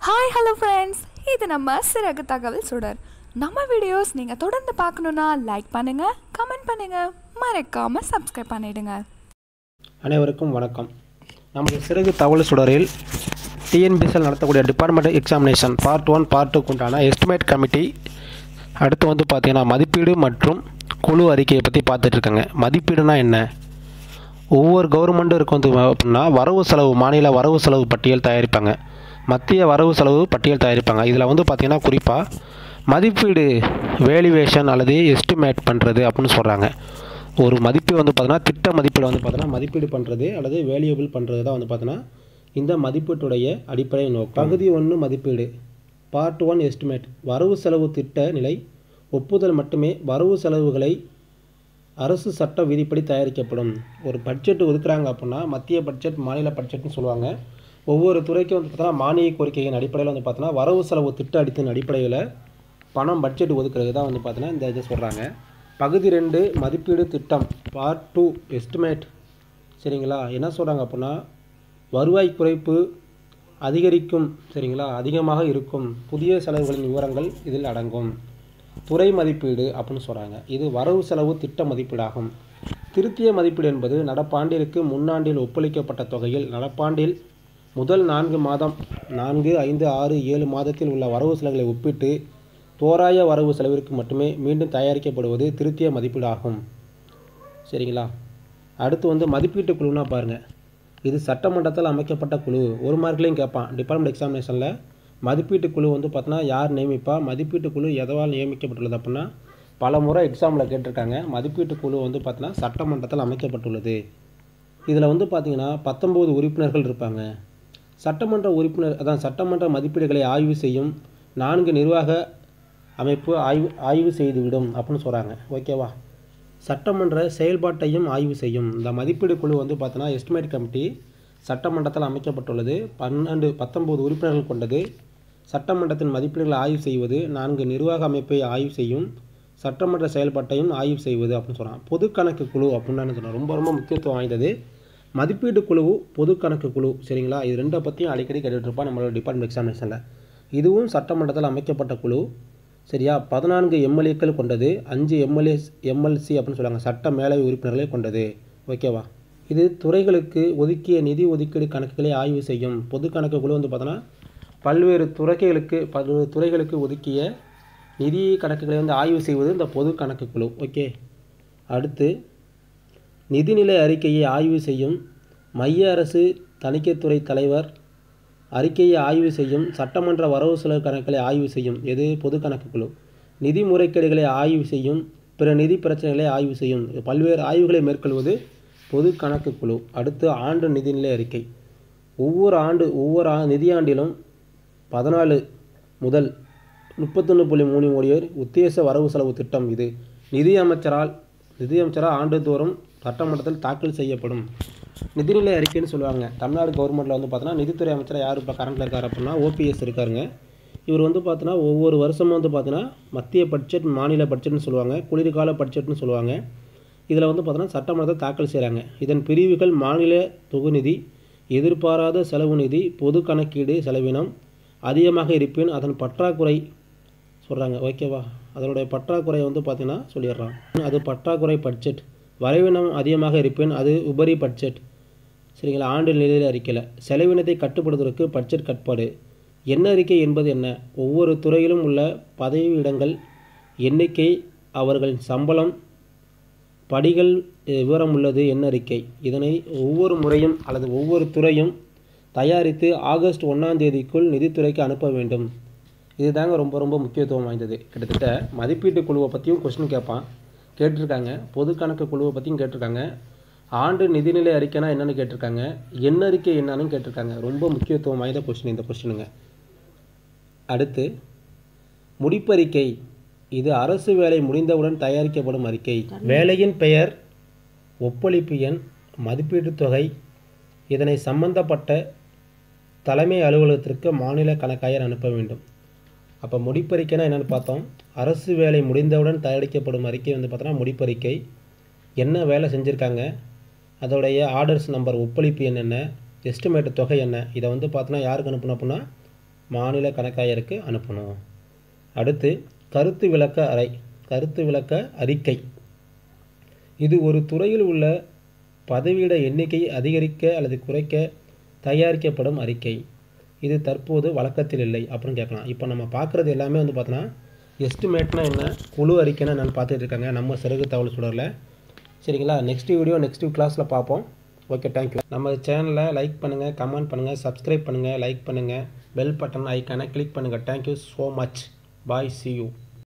hi hello friends இது நம்ம சிறகு தகவல் சுடர் நம்ம வீடியோஸ் நீங்கள் தொடர்ந்து பார்க்கணுன்னா லைக் பண்ணுங்கள் கமெண்ட் பண்ணுங்கள் மறக்காமல் சப்ஸ்கிரைப் பண்ணிடுங்க அனைவருக்கும் வணக்கம் நமது சிறகு தகவல் சுடரில் டிஎன்பிஎஸ்எல் நடத்தக்கூடிய department examination part one part டூக்கு உண்டான எஸ்டிமேட் கமிட்டி அடுத்து வந்து பார்த்தீங்கன்னா மதிப்பீடு மற்றும் குழு அறிக்கையை பற்றி பார்த்துட்டு இருக்காங்க மதிப்பீடுனா என்ன ஒவ்வொரு கவர்மெண்ட்டும் இருக்கும் வந்து அப்படின்னா வரவு செலவு மாநில வரவு செலவு பட்டியல் தயாரிப்பாங்க மத்திய வரவு செலவு பட்டியல் தயாரிப்பாங்க இதில் வந்து பார்த்திங்கன்னா குறிப்பாக மதிப்பீடு வேல்யூவேஷன் அல்லது எஸ்டிமேட் பண்ணுறது அப்படின்னு சொல்கிறாங்க ஒரு மதிப்பு வந்து பார்த்தீங்கன்னா திட்ட மதிப்பீடு வந்து பார்த்தீங்கன்னா மதிப்பீடு பண்ணுறது அல்லது வேல்யூபிள் பண்ணுறது தான் வந்து பார்த்தீங்கன்னா இந்த மதிப்பீட்டுடைய அடிப்படை நோக்கம் பகுதி ஒன்று மதிப்பீடு பார்ட் ஒன் எஸ்டிமேட் வரவு செலவு திட்ட நிலை ஒப்புதல் மட்டுமே வரவு செலவுகளை அரசு சட்ட விதிப்படி தயாரிக்கப்படும் ஒரு பட்ஜெட் ஒதுக்குறாங்க அப்படின்னா மத்திய பட்ஜெட் மாநில பட்ஜெட்னு சொல்லுவாங்க ஒவ்வொரு துறைக்கும் வந்து பார்த்தோன்னா மானிய கோரிக்கையின் அடிப்படையில் வந்து பார்த்தோன்னா வரவு செலவு திட்ட அடித்தின் அடிப்படையில் பணம் பட்ஜெட் ஒதுக்குறது தான் வந்து பார்த்தோன்னா இந்த இது சொல்கிறாங்க பகுதி ரெண்டு மதிப்பீடு திட்டம் பார்ட் டூ எஸ்டிமேட் சரிங்களா என்ன சொல்கிறாங்க அப்படின்னா வருவாய் குறைப்பு அதிகரிக்கும் சரிங்களா அதிகமாக இருக்கும் புதிய செலவுகளின் விவரங்கள் இதில் அடங்கும் துறை மதிப்பீடு அப்படின்னு சொல்கிறாங்க இது வரவு செலவு திட்ட மதிப்பீடாகும் திருத்திய மதிப்பீடு என்பது நடப்பாண்டிற்கு முன்னாண்டில் ஒப்பளிக்கப்பட்ட தொகையில் நடப்பாண்டில் முதல் நான்கு மாதம் நான்கு ஐந்து ஆறு ஏழு மாதத்தில் உள்ள வரவு செலவுகளை ஒப்பிட்டு தோராய வரவு செலவிற்கு மட்டுமே மீண்டும் தயாரிக்கப்படுவது திருத்திய மதிப்பீடாகும் சரிங்களா அடுத்து வந்து மதிப்பீட்டு குழுனா பாருங்கள் இது சட்டமன்றத்தால் அமைக்கப்பட்ட குழு ஒரு மார்க்லேயும் கேட்பான் டிபார்ட்மெண்ட் எக்ஸாமினேஷனில் மதிப்பீட்டு குழு வந்து பார்த்தோன்னா யார் நியமிப்பா மதிப்பீட்டு குழு எதவால் நியமிக்கப்பட்டுள்ளது அப்படின்னா பல முறை எக்ஸாமில் கேட்டிருக்காங்க மதிப்பீட்டு குழு வந்து பார்த்தோன்னா சட்டமன்றத்தால் அமைக்கப்பட்டுள்ளது இதில் வந்து பார்த்தீங்கன்னா பத்தொம்போது உறுப்பினர்கள் இருப்பாங்க சட்டமன்ற உறுப்பினர் அதான் சட்டமன்ற மதிப்பீடுகளை ஆய்வு செய்யும் நான்கு நிர்வாக அமைப்பு ஆய்வு ஆய்வு செய்துவிடும் அப்படின்னு சொல்கிறாங்க ஓகேவா சட்டமன்ற செயல்பாட்டையும் ஆய்வு செய்யும் இந்த மதிப்பீடு குழு வந்து பார்த்தோன்னா எஸ்டிமேட் கமிட்டி சட்டமன்றத்தில் அமைக்கப்பட்டுள்ளது பன்னெண்டு பத்தொம்போது உறுப்பினர்கள் கொண்டது சட்டமன்றத்தின் மதிப்பீடுகளை ஆய்வு செய்வது நான்கு நிர்வாக அமைப்பை ஆய்வு செய்யும் சட்டமன்ற செயல்பாட்டையும் ஆய்வு செய்வது அப்படின்னு சொல்கிறான் பொது கணக்கு குழு அப்படின்னு சொன்னோம் ரொம்ப ரொம்ப முக்கியத்துவம் வாய்ந்தது மதிப்பீட்டு குழு பொது கணக்கு குழு சரிங்களா இது ரெண்டை பற்றியும் அடிக்கடி கேட்டுட்டு இருப்பான் நம்மளோட டிபார்ட்மெண்ட் எக்ஸாமினேஷனில் இதுவும் சட்டமன்றத்தில் அமைக்கப்பட்ட குழு சரியா பதினான்கு எம்எல்ஏக்கள் கொண்டது அஞ்சு எம்எல்ஏ எம்எல்சி அப்படின்னு சொல்லுவாங்க சட்ட மேலவை உறுப்பினர்களை கொண்டது ஓகேவா இது துறைகளுக்கு ஒதுக்கிய நிதி ஒதுக்கீடு கணக்குகளை ஆய்வு செய்யும் பொது கணக்கு குழு வந்து பார்த்தோன்னா பல்வேறு துறைகளுக்கு பல்வேறு துறைகளுக்கு ஒதுக்கிய நிதி கணக்குகளை வந்து ஆய்வு செய்வது இந்த பொது கணக்கு குழு ஓகே அடுத்து நிதிநிலை அறிக்கையை ஆய்வு செய்யும் மைய அரசு தணிக்கைத்துறை தலைவர் அறிக்கையை ஆய்வு செய்யும் சட்டமன்ற வரவு செலவு கணக்குகளை ஆய்வு செய்யும் எது பொது கணக்கு குழு நிதி முறைகேடுகளை ஆய்வு செய்யும் பிற நிதி பிரச்சனைகளை ஆய்வு செய்யும் பல்வேறு ஆய்வுகளை மேற்கொள்வது பொது கணக்கு குழு அடுத்து ஆண்டு நிதிநிலை அறிக்கை ஒவ்வொரு ஆண்டு ஒவ்வொரு ஆ நிதியாண்டிலும் பதினாலு முதல் முப்பத்தொன்று புள்ளி மூணு கோடியர் உத்தேச வரவு செலவு திட்டம் இது நிதி அமைச்சரால் நிதி அமைச்சரால் ஆண்டுதோறும் சட்டமன்றத்தில் தாக்கல் செய்யப்படும் நிதிநிலை அறிக்கைன்னு சொல்லுவாங்க தமிழ்நாடு கவர்மெண்ட்டில் வந்து பார்த்தோன்னா நிதித்துறை அமைச்சராக யார் இப்போ கரண்டில் இருக்கார் அப்படின்னா ஓபிஎஸ் இருக்காருங்க இவர் வந்து பார்த்தோன்னா ஒவ்வொரு வருஷமும் வந்து பார்த்தோன்னா மத்திய பட்ஜெட் மாநில பட்ஜெட்னு சொல்லுவாங்க குளிர்கால பட்ஜெட்னு சொல்லுவாங்க இதில் வந்து பார்த்தோன்னா சட்டமன்றத்தை தாக்கல் செய்கிறாங்க இதன் பிரிவுகள் மாநில தொகுநிதி எதிர்பாராத செலவு நிதி பொது கணக்கீடு செலவினம் அதிகமாக இருப்பின் அதன் பற்றாக்குறை சொல்கிறாங்க ஓகேவா அதனுடைய பற்றாக்குறை வந்து பார்த்தீங்கன்னா சொல்லிடுறான் அது பற்றாக்குறை பட்ஜெட் வரைவினம் அதிகமாக இருப்பின் அது உபரி பட்ஜெட் சரிங்களா ஆண்டு நிலையில் அறிக்கையில் செலவினத்தை கட்டுப்படுத்துவதற்கு பட்ஜெட் கட்பாடு என்ன அறிக்கை என்பது என்ன ஒவ்வொரு துறையிலும் உள்ள பதவி இடங்கள் எண்ணிக்கை அவர்களின் சம்பளம் படிகள் விவரம் உள்ளது என்ன அறிக்கை இதனை ஒவ்வொரு முறையும் அல்லது ஒவ்வொரு துறையும் தயாரித்து ஆகஸ்ட் ஒன்றாம் தேதிக்குள் நிதித்துறைக்கு அனுப்ப வேண்டும் இதுதாங்க ரொம்ப ரொம்ப முக்கியத்துவம் வாய்ந்தது கிட்டத்தட்ட மதிப்பீட்டு குழுவை பற்றியும் கொஸ்டின் கேட்பான் கேட்டிருக்காங்க பொது கணக்கு குழுவை பற்றியும் கேட்டிருக்காங்க ஆண்டு நிதிநிலை அறிக்கைனா என்னென்னு கேட்டிருக்காங்க என்ன அறிக்கை என்னன்னு கேட்டிருக்காங்க ரொம்ப முக்கியத்துவம் வாய்ந்த கொஸ்டின் இந்த கொஸ்டினுங்க அடுத்து முடிப்பறிக்கை இது அரசு வேலை முடிந்தவுடன் தயாரிக்கப்படும் அறிக்கை வேலையின் பெயர் ஒப்பளிப்பு எண் மதிப்பீட்டுத் தொகை இதனை சம்பந்தப்பட்ட தலைமை அலுவலகத்திற்கு மாநில கணக்காயர் அனுப்ப வேண்டும் அப்போ முடிப்பறிக்கைனா என்னென்னு பார்த்தோம் அரசு வேலை முடிந்தவுடன் தயாரிக்கப்படும் அறிக்கை வந்து பார்த்தோன்னா முடிப்பறிக்கை என்ன வேலை செஞ்சுருக்காங்க அதோடைய ஆர்டர்ஸ் நம்பர் ஒப்பளிப்பு எண் என்ன எஸ்டிமேட் தொகை என்ன இதை வந்து பார்த்தோன்னா யாருக்கு அனுப்பணும் அப்படின்னா மாநில கணக்காயருக்கு அனுப்பணும் அடுத்து கருத்து விளக்க அறை கருத்து விளக்க அறிக்கை இது ஒரு துறையில் உள்ள பதவியிட எண்ணிக்கையை அதிகரிக்க அல்லது குறைக்க தயாரிக்கப்படும் அறிக்கை இது தற்போது வழக்கத்தில் இல்லை அப்படின்னு கேட்கலாம் இப்போ நம்ம பார்க்குறது எல்லாமே வந்து பார்த்தோன்னா எஸ்டிமேட்னா என்ன குழு அறிக்கைன்னா என்னன்னு பார்த்துட்டு இருக்காங்க நம்ம சிறகு தகவல் சுடரில் சரிங்களா நெக்ஸ்ட் வீடியோ நெக்ஸ்ட் கிளாஸில் பார்ப்போம் ஓகே தேங்க்யூ நம்ம சேனலை லைக் பண்ணுங்கள் கமெண்ட் பண்ணுங்கள் சப்ஸ்கிரைப் பண்ணுங்கள் லைக் பண்ணுங்கள் பெல் பட்டன் ஐக்கானை கிளிக் பண்ணுங்கள் thank you so much bye see you